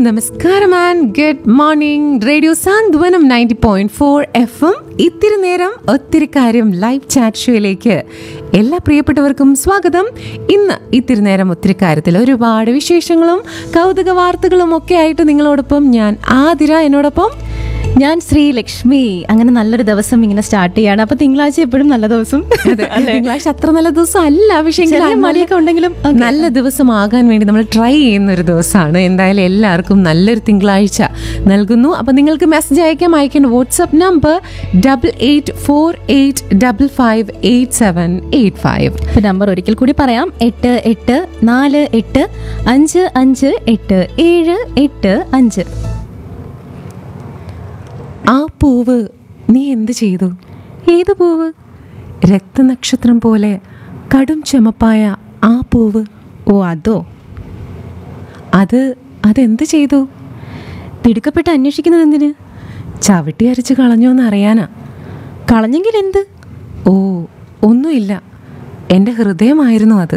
നമസ്കാരം and good morning radio Santhwanam ninety point four F M ഇത്തിരി നേരം ഒത്തിരി കാര്യം ലൈവ് ചാറ്റ് ഷോയിലേക്ക് എല്ലാ പ്രിയപ്പെട്ടവർക്കും സ്വാഗതം ഇന്ന് ഇത്തിരി നേരം ഒത്തിരി കാര്യത്തിൽ ഒരുപാട് വിശേഷങ്ങളും കൗതുക വാർത്തകളും ഒക്കെ ആയിട്ട് നിങ്ങളോടൊപ്പം ഞാൻ ആതിര എന്നോടൊപ്പം ഞാൻ ശ്രീലക്ഷ്മി അങ്ങനെ നല്ലൊരു ദിവസം ഇങ്ങനെ സ്റ്റാർട്ട് ചെയ്യാണ് അപ്പൊ തിങ്കളാഴ്ച എപ്പോഴും നല്ല ദിവസം തിങ്കളാഴ്ച അത്ര നല്ല ദിവസം അല്ല പക്ഷേ എങ്കിലും ചെറിയ നല്ല- മഴയൊക്കെ ഉണ്ടെങ്കിലും okay. നല്ല ദിവസമാകാൻ വേണ്ടി നമ്മൾ ട്രൈ ചെയ്യുന്ന ഒരു ദിവസമാണ് എന്തായാലും എല്ലാവർക്കും നല്ലൊരു തിങ്കളാഴ്ച നൽകുന്നു അപ്പൊ നിങ്ങൾക്ക് മെസ്സേജ് അയക്കാം അയക്കേണ്ട WhatsApp number double eight four eight double five eight seven eight five ഇപ്പൊ നമ്പർ ഒരിക്കൽ കൂടി പറയാം എട്ട് എട്ട് നാല് എട്ട് അഞ്ച് അഞ്ച് എട്ട് ഏഴ് എട്ട് അഞ്ച് ആ പൂവ് നീ എന്ത് ചെയ്തു ഏത് പൂവ് രക്തനക്ഷത്രം പോലെ കടും ചുമപ്പായ ആ പൂവ് ഓ അതോ അത് അതെന്ത് ചെയ്തു തിടുക്കപ്പെട്ട് അന്വേഷിക്കുന്നത് എന്തിന് ചവിട്ടി അരച്ച് കളഞ്ഞോന്ന് അറിയാനാ കളഞ്ഞെങ്കിൽ എന്ത് ഓ ഒന്നുമില്ല എൻ്റെ ഹൃദയമായിരുന്നു അത്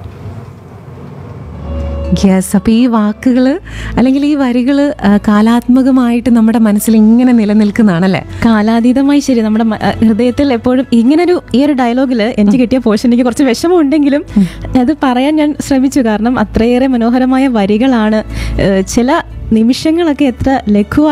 യെസ് അപ്പോൾ ഈ വാക്കുകൾ അല്ലെങ്കിൽ ഈ വരികൾ കാലാത്മകമായിട്ട് നമ്മുടെ മനസ്സിൽ ഇങ്ങനെ നിലനിൽക്കുന്നതാണല്ലേ കാലാതീതമായി ശരി നമ്മുടെ മ- അഹ് ഹൃദയത്തിൽ എപ്പോഴും ഇങ്ങനൊരു ഈ ഒരു ഡയലോഗിൽ എനിക്ക് കിട്ടിയ പോർഷൻ എനിക്ക് കുറച്ച് വിഷമം ഉണ്ടെങ്കിലും അത് പറയാൻ ഞാൻ ശ്രമിച്ചു കാരണം അത്രയേറെ മനോഹരമായ വരികളാണ് ഏഹ് ചില നിമിഷങ്ങളൊക്കെ എത്ര ലഘുവായി